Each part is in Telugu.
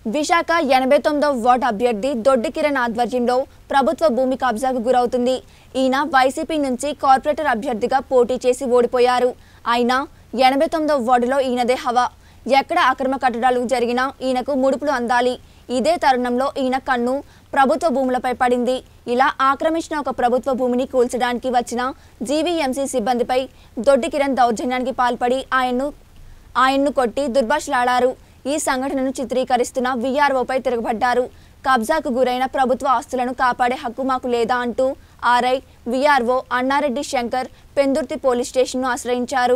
విశాఖ ఎనభై తొమ్మిదవ వార్డు అభ్యర్థి దొడ్డి కిరణ్ ఆధ్వర్యంలో ప్రభుత్వ భూమి కబ్జాకు గురవుతుంది ఈయన వైసీపీ నుంచి కార్పొరేటర్ అభ్యర్థిగా పోటీ చేసి ఓడిపోయారు అయినా ఎనభై తొమ్మిదవ వార్డులో ఈయనదే హవా ఎక్కడ అక్రమ కట్టడాలు జరిగినా ఈయనకు ముడుపులు అందాలి ఇదే తరుణంలో ఈయన కన్ను ప్రభుత్వ భూములపై పడింది ఇలా ఆక్రమించిన ఒక ప్రభుత్వ భూమిని కూల్చడానికి వచ్చిన జీవీఎంసీ సిబ్బందిపై దొడ్డి కిరణ్ దౌర్జన్యానికి పాల్పడి ఆయన్ను ఆయన్ను కొట్టి దుర్భాషలాడారు ఈ సంఘటనను చిత్రీకరిస్తున్న వీఆర్ఓపై తిరగబడ్డారు కబ్జాకు గురైన ప్రభుత్వ ఆస్తులను కాపాడే హక్కు మాకు లేదా అంటూ RI VRO Annareddy Shankar Pendurthi police స్టేషన్ను ఆశ్రయించారు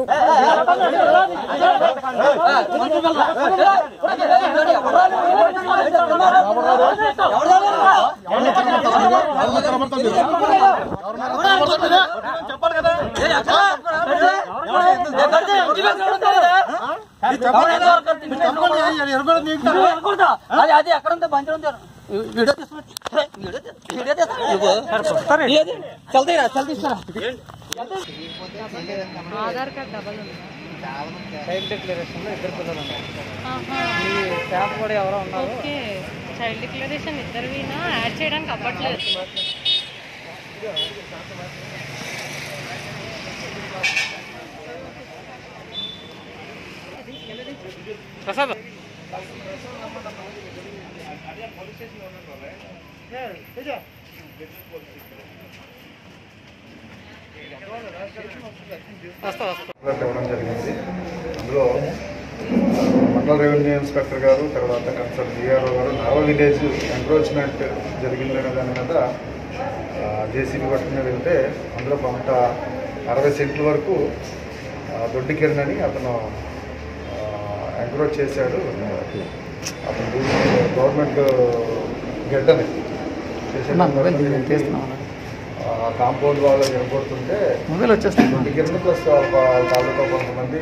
అది అది ఎక్కడ ఉందో బండి ఉంది వీడియో తీసుకుని వీడియో తీ- వీడియో తీసుకుని ఏది చల్తీరా చల్ తీసుకురా ఆధార్ కార్డ్ డబల్ ఉంది చైల్డ్ డిక్లరేషన్ లో ఇద్దరు పిల్లలు ఉన్నారు ఈ స్టాఫ్ కూడా ఎవరో ఉన్నారు ఓకే చైల్డ్ డిక్లరేషన్ ఇద్దరివినా యాడ్ చేయడానికి అవ్వట్లేదు ప్రసాద్ వస్తా వస్తా కంప్లైంట్ ఇవ్వడం జరిగింది అందులో మండల రెవెన్యూ ఇన్స్పెక్టర్ గారు తర్వాత కన్సర్న్ డిఆర్ఓ గారు నర్వ విలేజ్ ఎంక్రోచ్మెంట్ జరిగిందనే దాని మీద జేసీబీ పట్టు మీద వెళ్తే అందులో కొంత అరవై సెంట్ల వరకు ఆ, దొడ్డి కిరణ్ అని అతను ఎంక్రోచ్ చేశాడు అతను భూమి గవర్నమెంట్ గడ్డని చేసే కాంపౌండ్ వాళ్ళు వినపడుతుంటే మొబైల్ వచ్చేస్తుంది రెండు కింద ప్లస్ తాలూకా కొంతమంది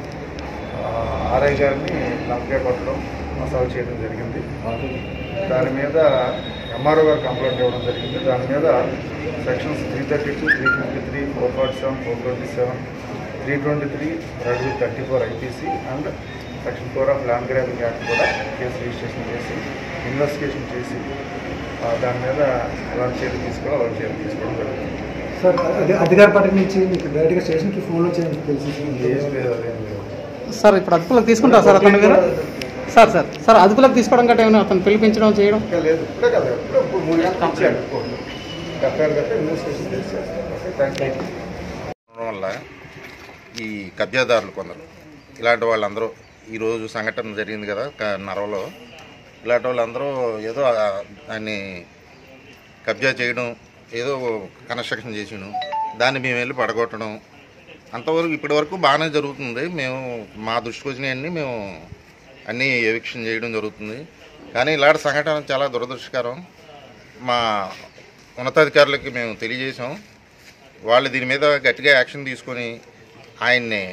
ఆర్ఐ గారిని లంకే కొట్టడం మసాలా చేయడం జరిగింది దాని మీద ఎంఆర్ఓ గారు కంప్లైంట్ ఇవ్వడం జరిగింది దాని మీద sections three thirty two three fifty three four forty seven four twenty seven three twenty three read thirty four IPC and section four of land grabbing act కూడా కేసు రిజిస్ట్రేషన్ చేసి ఇన్వెస్టిగేషన్ చేసి ఆ, దాని మీద ఎలాంటి చర్యలు తీసుకోవాలో అలాంటి చర్యలు తీసుకోవడం జరుగుతుంది సార్ అధి- అధికార పార్టీ నుంచి మీకు డైరెక్ట్గా స్టేషన్కి ఫోన్ వచ్చాయని తెలిసి ఏం లేదు అదేం లేదు సార్ ఇప్పుడు అదుపులోకి తీసుకుంటారా సార్ అతను మీరు సార్ సార్ సార్ అదుపులోకి తీసుకోవడం కంటే ఏమైనా అతను పిలిపించడం చేయడం ఇంకా లేదు ఇప్పుడే కదా ఇప్పుడే ఇప్పుడు మూడు గంటలు ఇచ్చాడు ఎఫ్ఐఆర్ కట్టే ఇన్వెస్టిగేషన్ చేసేస్తాం ఓకే థ్యాంక్ యూ ఉండడం వల్ల ఈ కబ్జాదారులు కొందరు ఇలాంటి వాళ్ళందరూ ఈరోజు సంఘటన జరిగింది కదా క- నరవలో ఇలాంటి వాళ్ళందరూ ఏదో ఆ- దాన్ని కబ్జా చేయడం ఏదో కన్స్ట్రక్షన్ చేసిన దాన్ని మేము వెళ్ళి పడగొట్టడం అంతవరకు ఇప్పటి వరకు బాగానే జరుగుతుంది మేము మా దృష్టికి వచ్చినవన్నీ మేము అన్నీ ఎవిక్షన్ చేయడం జరుగుతుంది కానీ ఇలాంటి సంఘటన చాలా దురదృష్టకరం మా ఉన్నతాధికారులకి మేము తెలియజేసాం వాళ్ళు దీని మీద గట్టిగా యాక్షన్ తీసుకొని ఆయన్ని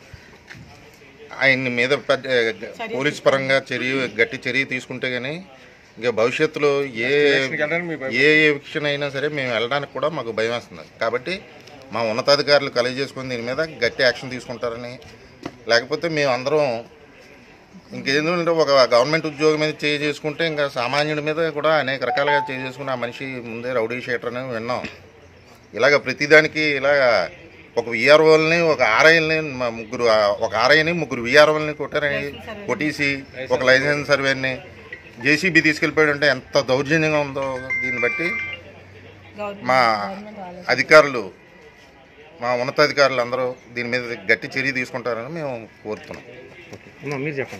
ఆయన్ని మీద పెద్ద పోలీస్ పరంగా చర్య గట్టి చర్య తీసుకుంటే కానీ ఇంకా భవిష్యత్తులో ఏ ఏ విషయం అయినా సరే మేము వెళ్ళడానికి కూడా మాకు భయం వేస్తుంది కాబట్టి మా ఉన్నతాధికారులు కలెక్ట్ చేసుకుని దీని మీద గట్టి యాక్షన్ తీసుకుంటారని లేకపోతే మేము అందరం ఇంకేంటంటే ఒక గవర్నమెంట్ ఉద్యోగం మీద చేయి చేసుకుంటే ఇంకా సామాన్యుడి మీద కూడా అనేక రకాలుగా చేయి చేసుకుని ఆ మనిషి ముందే రౌడీ షీటర్ అని విన్నాం ఇలాగ ప్రతిదానికి ఇలాగ ఒక విఆర్ఓల్ని ఒక ఆర్ఐల్ని ముగ్గురు ఒక ఆర్ఐని ముగ్గురు విఆర్ఓల్ని కొట్టారని కొట్టేసి ఒక లైసెన్స్ సర్వేని జేసీబీ తీసుకెళ్ళిపోయాడు అంటే ఎంత దౌర్జన్యంగా ఉందో దీన్ని బట్టి మా అధికారులు మా ఉన్నతాధికారులు అందరూ దీని మీద గట్టి చర్య తీసుకుంటారని మేము కోరుతున్నాం మీరు చెప్పండి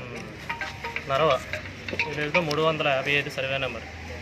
నరవ విలేజ్లో మూడు వందల యాభై ఐదు సర్వే నెంబర్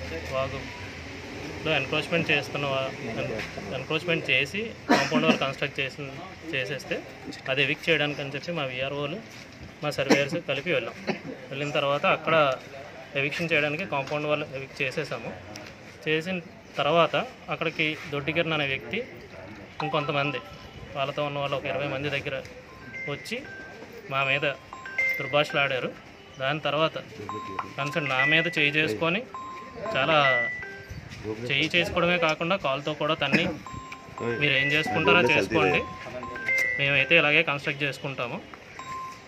వాగులో ఎన్క్రోచ్మెంట్ చేస్తున్న ఎన్క్రోచ్మెంట్ చేసి కాంపౌండ్ వాళ్ళు కన్స్ట్రక్ట్ చేసి చేసేస్తే అది ఎవిక్ చేయడానికి అని చెప్పి మా విఆర్ఓలు మా సర్వేయర్స్ కలిపి వెళ్ళాం వెళ్ళిన తర్వాత అక్కడ ఎవిక్షన్ చేయడానికి కాంపౌండ్ వాళ్ళు ఎవిక్ చేసేసాము చేసిన తర్వాత అక్కడికి దొడ్డికిరణ్ అనే వ్యక్తి ఇంకొంతమంది వాళ్ళతో ఉన్న వాళ్ళు ఒక ఇరవై మంది దగ్గర వచ్చి మా మీద దుర్భాషలు ఆడారు దాని తర్వాత కన్సర్న్ నా మీద చేయి చేసుకొని చాలా చేయి చేసుకోవడమే కాకుండా కాల్తో కూడా తన్ని మీరు ఏం చేసుకుంటారో చేసుకోండి మేమైతే ఇలాగే కన్స్ట్రక్ట్ చేసుకుంటాము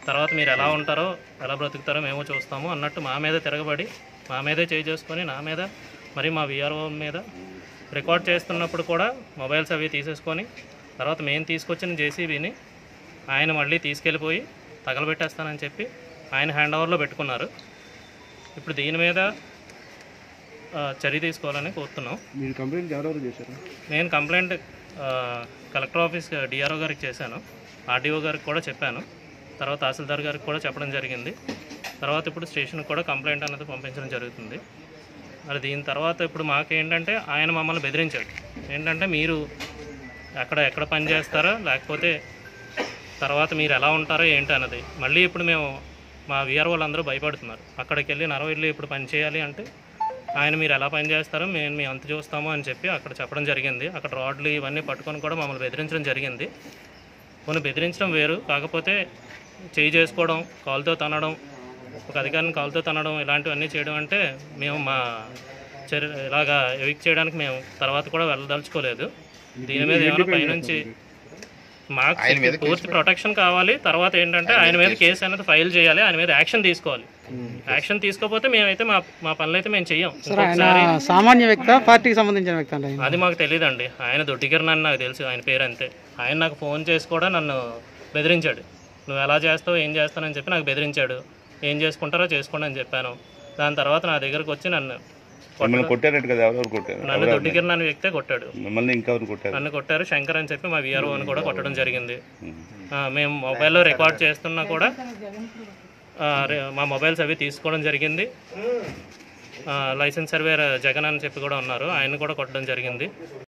తర్వాత మీరు ఎలా ఉంటారో ఎలా బ్రతుకుతారో మేము చూస్తాము అన్నట్టు మా మీద తిరగబడి మా మీదే చేయి చేసుకొని నా మీద మరి మా విఆర్ఓ మీద రికార్డ్ చేస్తున్నప్పుడు కూడా మొబైల్స్ అవి తీసేసుకొని తర్వాత మేము తీసుకొచ్చిన జేసీబీని ఆయన మళ్ళీ తీసుకెళ్ళిపోయి తగలబెట్టేస్తానని చెప్పి ఆయన హ్యాండ్ ఓవర్లో పెట్టుకున్నారు ఇప్పుడు దీని మీద ఆ, చర్య తీసుకోవాలని కోరుతున్నాం మీరు కంప్లైంట్ ఎవరెవరు చేశారు నేను కంప్లైంట్ ఆ, కలెక్టర్ ఆఫీస్ డిఆర్ఓ గారికి చేశాను ఆర్డీఓ గారికి కూడా చెప్పాను తర్వాత తహసీల్దార్ గారికి కూడా చెప్పడం జరిగింది తర్వాత ఇప్పుడు స్టేషన్కి కూడా కంప్లైంట్ అనేది పంపించడం జరుగుతుంది మరి దీని తర్వాత ఇప్పుడు మాకేంటంటే ఆయన మమ్మల్ని బెదిరించాడు ఏంటంటే మీరు ఎక్కడ ఎక్కడ పని చేస్తారో లేకపోతే తర్వాత మీరు ఎలా ఉంటారో ఏంటి అన్నది మళ్ళీ ఇప్పుడు మేము మా విఆర్ వాళ్ళందరూ భయపడుతున్నారు అక్కడికి వెళ్ళి నరవ వెళ్ళి ఇప్పుడు పని చేయాలి అంటే ఆయన మీరు ఎలా పని చేస్తారో మేము మీ అంత చూస్తాము అని చెప్పి అక్కడ చెప్పడం జరిగింది అక్కడ రాడ్లు ఇవన్నీ పట్టుకొని కూడా మమ్మల్ని బెదిరించడం జరిగింది కొన్ని బెదిరించడం వేరు కాకపోతే చేయి చేసుకోవడం కాలుతో తనడం ఒక అధికారిని కాలుతో తనడం ఇలాంటివన్నీ చేయడం అంటే మేము మా చర్య ఇలాగా ఎవిక్ చేయడానికి మేము తర్వాత కూడా వెళ్ళదలుచుకోలేదు దీని మీద ఏమైనా పైనుంచి మాకు ఆయన మీద పూర్తి ప్రొటెక్షన్ కావాలి తర్వాత ఏంటంటే ఆయన మీద కేసు అనేది ఫైల్ చేయాలి ఆయన మీద యాక్షన్ తీసుకోవాలి యాక్షన్ తీసుకోకపోతే మేమైతే మా మా పనులు అయితే మేము చెయ్యం ఇంకొకసారి సామాన్య వ్యక్త పార్టీకి సంబంధించిన వ్యక్తి అండి అది మాకు తెలియదండి ఆయన దొడ్డిగిరి అని నాకు తెలుసు ఆయన పేరు అంతే ఆయన నాకు ఫోన్ చేసి కూడా నన్ను బెదిరించాడు నువ్వు ఎలా చేస్తావు ఏం చేస్తానని చెప్పి నాకు బెదిరించాడు ఏం చేసుకుంటారో చేసుకోండి అని చెప్పాను దాని తర్వాత నా దగ్గరకు వచ్చి నన్ను కొట్టడం- కొట్టారట కదా ఎవరెవరు కొట్టారు నన్ను దొడ్డిగిరి నన్ను వ్యక్తే కొట్టాడు మిమ్మల్ని ఇంకెవరు కొట్టారు నన్ను కొట్టారు శంకర్ అని చెప్పి మా విఆర్ఓని కూడా కొట్టడం జరిగింది ఆ, మేము మొబైల్లో రికార్డ్ చేస్తున్నా కూడా ఆ, రే- మా మొబైల్స్ అవి తీసుకోవడం జరిగింది ఆ, లైసెన్స్ సర్వేర్ జగన్ అని చెప్పి కూడా ఉన్నారు ఆయన కూడా కొట్టడం జరిగింది